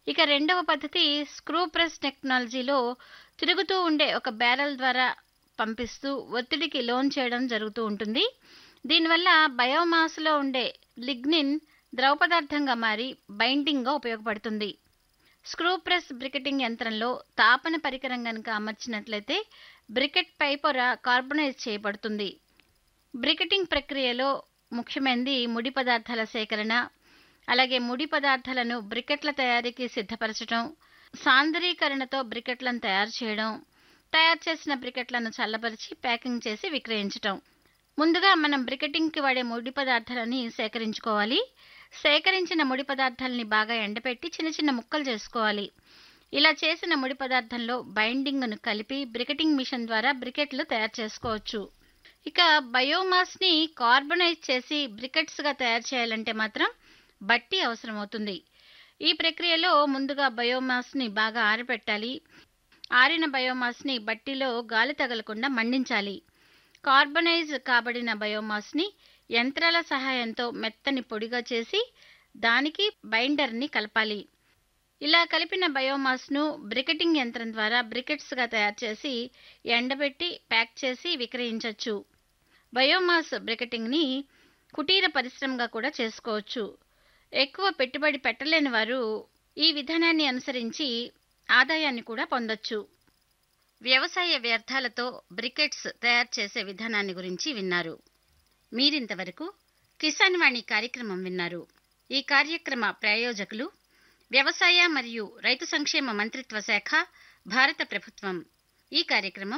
ఇక రెండవ పద్ధతి స్క్రూ ప్రెస్ టెక్నాలజీలో తిరుగుతూ ఉండే ఒక బ్యారెల్ ద్వారా పంపిస్తూ ఒత్తిడికి లోన్ చేయడం జరుగుతూ ఉంటుంది దీనివల్ల బయోమాస్లో ఉండే లిగ్నిన్ ద్రవ పదార్థంగా మారి బైండింగ్గా ఉపయోగపడుతుంది స్క్రూ ప్రెస్ బ్రికెటింగ్ యంత్రంలో తాపన పరికరం కనుక అమర్చినట్లయితే బ్రికెట్ పై పొర కార్బనైజ్ చేయబడుతుంది బ్రికెటింగ్ ప్రక్రియలో ముఖ్యమైనది ముడి పదార్థాల సేకరణ అలాగే ముడి పదార్థాలను బ్రికెట్ల తయారీకి సిద్ధపరచడం సాంద్రీకరణతో బ్రికెట్లను తయారు చేయడం తయారు చేసిన బ్రికెట్లను చల్లబరిచి ప్యాకింగ్ చేసి విక్రయించటం ముందుగా మనం బ్రికెటింగ్కి వాడే ముడి పదార్థాలని సేకరించుకోవాలి సేకరించిన ముడి పదార్థాలని బాగా ఎండపెట్టి చిన్న చిన్న ముక్కలు చేసుకోవాలి ఇలా చేసిన ముడి పదార్థంలో బైండింగ్ను కలిపి బ్రికెటింగ్ మిషన్ ద్వారా బ్రికెట్లు తయారు చేసుకోవచ్చు ఇక బయోమాస్ని కార్బనైజ్ చేసి బ్రికెట్స్గా తయారు చేయాలంటే మాత్రం బట్టి అవసరమవుతుంది ఈ ప్రక్రియలో ముందుగా బయోమాస్ని బాగా ఆరబెట్టాలి ఆరిన బయోమాస్ని బట్టిలో గాలి తగలకుండా మండించాలి కార్బనైజ్ కాబడిన బయోమాస్ని యంత్రాల సహాయంతో మెత్తని పొడిగా చేసి దానికి బైండర్ని కలపాలి ఇలా కలిపిన బయోమాస్ను బ్రికెటింగ్ యంత్రం ద్వారా బ్రికెట్స్గా తయారు చేసి ఎండబెట్టి ప్యాక్ చేసి విక్రయించవచ్చు బయోమాస్ బ్రికెటింగ్ని కుటీర పరిశ్రమగా కూడా చేసుకోవచ్చు ఎక్కువ పెట్టుబడి పెట్టలేని వారు ఈ విధానాన్ని అనుసరించి ఆదాయాన్ని కూడా పొందొచ్చు వ్యవసాయ వ్యర్థాలతో బ్రికెట్స్ తయారు చేసే విధానాన్ని గురించి విన్నారు మీరింతవరకు కిసాన్ వాణి కార్యక్రమం విన్నారు ఈ కార్యక్రమ ప్రాయోజకులు వ్యవసాయ మరియు రైతు సంక్షేమ మంత్రిత్వ శాఖ భారత ప్రభుత్వం ఈ కార్యక్రమం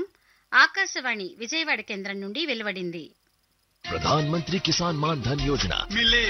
ఆకాశవాణి విజయవాడ కేంద్రం నుండి వెలువడింది प्रधानमंत्री किसान मान धन योजना मिले